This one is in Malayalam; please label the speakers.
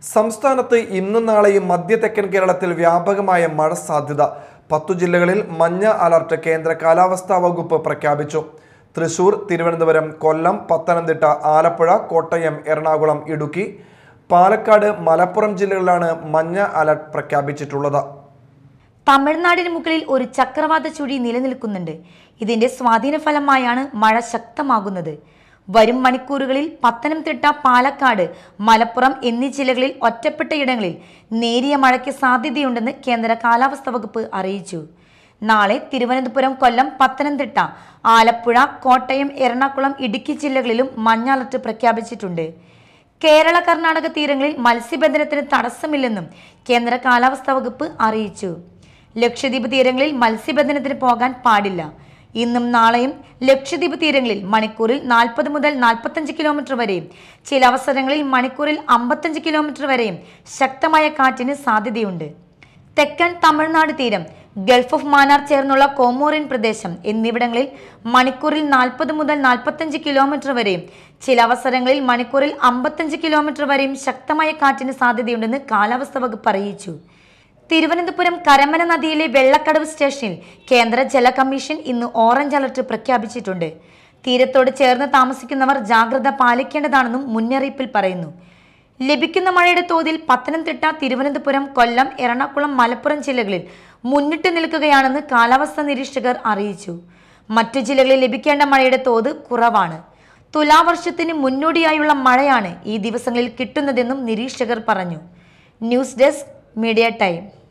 Speaker 1: സംസ്ഥാനത്ത് ഇന്നും നാളെയും മധ്യ തെക്കൻ കേരളത്തിൽ വ്യാപകമായ മഴ സാധ്യത പത്തു ജില്ലകളിൽ മഞ്ഞ അലർട്ട് കേന്ദ്ര കാലാവസ്ഥാ വകുപ്പ് പ്രഖ്യാപിച്ചു തൃശൂർ തിരുവനന്തപുരം കൊല്ലം പത്തനംതിട്ട ആലപ്പുഴ കോട്ടയം എറണാകുളം ഇടുക്കി പാലക്കാട് മലപ്പുറം ജില്ലകളിലാണ് മഞ്ഞ അലർട്ട് പ്രഖ്യാപിച്ചിട്ടുള്ളത്
Speaker 2: തമിഴ്നാടിന് മുകളിൽ ഒരു ചക്രവാത ചുഴി നിലനിൽക്കുന്നുണ്ട് ഇതിന്റെ സ്വാധീന ഫലമായാണ് മഴ ശക്തമാകുന്നത് വരും മണിക്കൂറുകളിൽ പത്തനംതിട്ട പാലക്കാട് മലപ്പുറം എന്നീ ജില്ലകളിൽ ഒറ്റപ്പെട്ട ഇടങ്ങളിൽ നേരിയ മഴയ്ക്ക് സാധ്യതയുണ്ടെന്ന് കേന്ദ്ര കാലാവസ്ഥാ വകുപ്പ് അറിയിച്ചു നാളെ തിരുവനന്തപുരം കൊല്ലം പത്തനംതിട്ട ആലപ്പുഴ കോട്ടയം എറണാകുളം ഇടുക്കി ജില്ലകളിലും മഞ്ഞ അലർട്ട് പ്രഖ്യാപിച്ചിട്ടുണ്ട് കേരള കർണാടക തീരങ്ങളിൽ മത്സ്യബന്ധനത്തിന് തടസ്സമില്ലെന്നും കേന്ദ്ര കാലാവസ്ഥാ വകുപ്പ് അറിയിച്ചു ലക്ഷദ്വീപ് തീരങ്ങളിൽ മത്സ്യബന്ധനത്തിന് പോകാൻ പാടില്ല ഇന്നും നാളെയും ലക്ഷദ്വീപ് തീരങ്ങളിൽ മണിക്കൂറിൽ നാൽപ്പത് മുതൽ നാൽപ്പത്തഞ്ച് കിലോമീറ്റർ വരെയും ചില അവസരങ്ങളിൽ മണിക്കൂറിൽ അമ്പത്തഞ്ച് കിലോമീറ്റർ വരെയും ശക്തമായ കാറ്റിന് സാധ്യതയുണ്ട് തെക്കൻ തമിഴ്നാട് തീരം ഗൾഫ് ഓഫ് മാനാർ ചേർന്നുള്ള കോമോറിൻ പ്രദേശം എന്നിവിടങ്ങളിൽ മണിക്കൂറിൽ നാൽപ്പത് മുതൽ നാൽപ്പത്തഞ്ച് കിലോമീറ്റർ വരെയും ചില അവസരങ്ങളിൽ മണിക്കൂറിൽ അമ്പത്തഞ്ച് കിലോമീറ്റർ വരെയും ശക്തമായ കാറ്റിന് സാധ്യതയുണ്ടെന്ന് കാലാവസ്ഥാ വകുപ്പ് അറിയിച്ചു തിരുവനന്തപുരം കരമന നദിയിലെ വെള്ളക്കടവ് സ്റ്റേഷനിൽ കേന്ദ്ര ജല കമ്മീഷൻ ഇന്ന് ഓറഞ്ച് അലർട്ട് പ്രഖ്യാപിച്ചിട്ടുണ്ട് തീരത്തോട് ചേർന്ന് താമസിക്കുന്നവർ ജാഗ്രത പാലിക്കേണ്ടതാണെന്നും മുന്നറിയിപ്പിൽ പറയുന്നു ലഭിക്കുന്ന മഴയുടെ തോതിൽ പത്തനംതിട്ട തിരുവനന്തപുരം കൊല്ലം എറണാകുളം മലപ്പുറം ജില്ലകളിൽ മുന്നിട്ട് നിൽക്കുകയാണെന്ന് കാലാവസ്ഥാ നിരീക്ഷകർ അറിയിച്ചു മറ്റു ജില്ലകളിൽ ലഭിക്കേണ്ട മഴയുടെ തോത് കുറവാണ് തുലാവർഷത്തിന് മുന്നോടിയായുള്ള മഴയാണ് ഈ ദിവസങ്ങളിൽ കിട്ടുന്നതെന്നും നിരീക്ഷകർ പറഞ്ഞു ന്യൂസ് ഡെസ്ക് മീഡിയ ടൈം